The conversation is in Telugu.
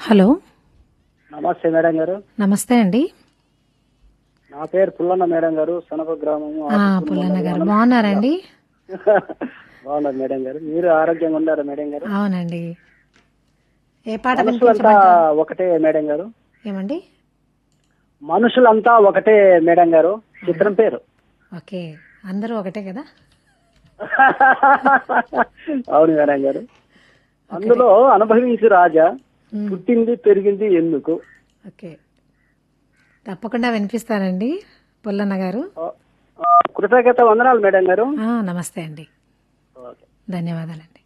హలో నమస్తే మేడం గారు నమస్తే అండి నా పేరు పుల్లన్న మేడం గారు సొనప గ్రామము ఆ, పుల్లన్న గారు బాగున్నారండి బాగున్నారు మేడం గారు మీరు ఆరోగ్యంగా ఉన్నారా మేడం గారు అవునండి ఏ పాట మనుషులంతా వినిపించమంటారు ఒకటే మేడం గారు ఏమండి మనుషులంతా ఒకటే మేడం గారు చిత్రం పేరు ఓకే అందరూ ఒకటే కదా అవును మేడం గారు అందులో అనుభవించి రాజా మ్, పుట్టింది పెరిగింది ఎందుకు ఓకే తప్పకుండా వినిపిస్తానండి పుల్లన్న గారు ఆ, ఆ, కృతజ్ఞత వందనాలు మేడం గారు ఆ, నమస్తే అండి ఓకే ధన్యవాదాలండి